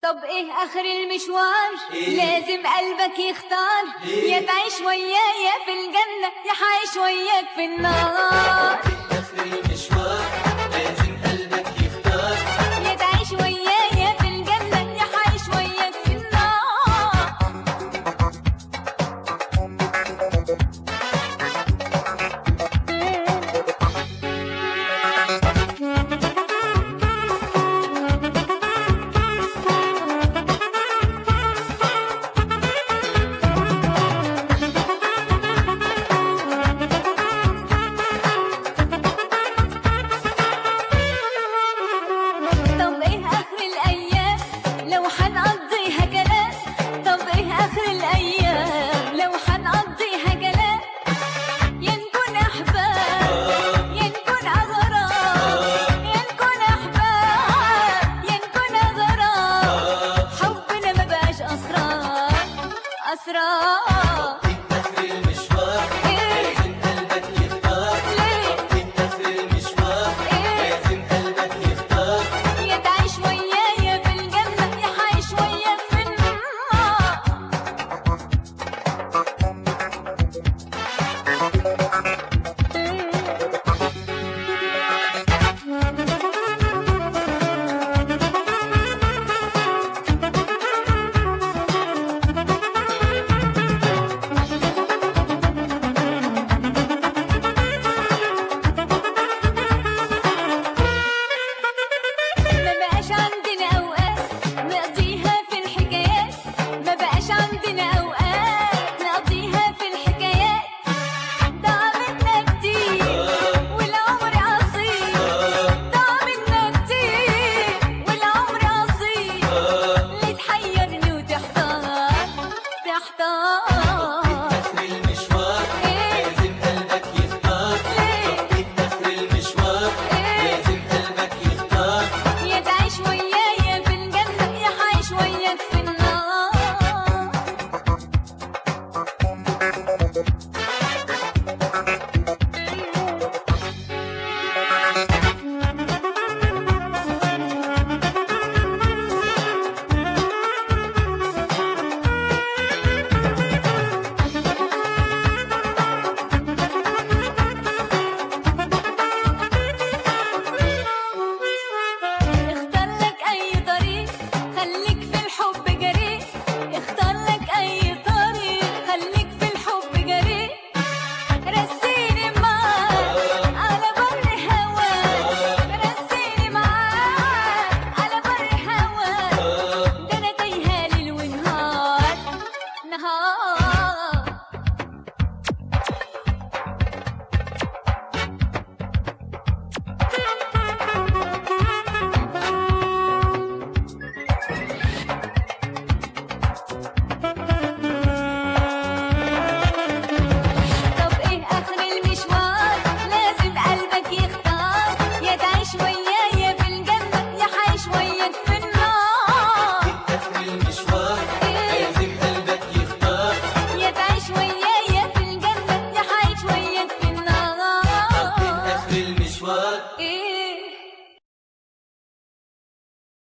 طب ايه اخر المشوار إيه؟ لازم قلبك يختار إيه؟ يا تعيش ويايا في الجنة يا حعيش وياك في النار آخر المشوار لازم قلبك يختار يا تعيش ويايا في الجنة يا حعيش وياك في النار طب ايه اخر الايام لو حنقضيها كلام طب ايه اخر الايام لو حنقضيها كلام يا نكون احباب يا نكون اغراب يا نكون احباب يا نكون اغراب حبنا ما بقاش اسرار اسرار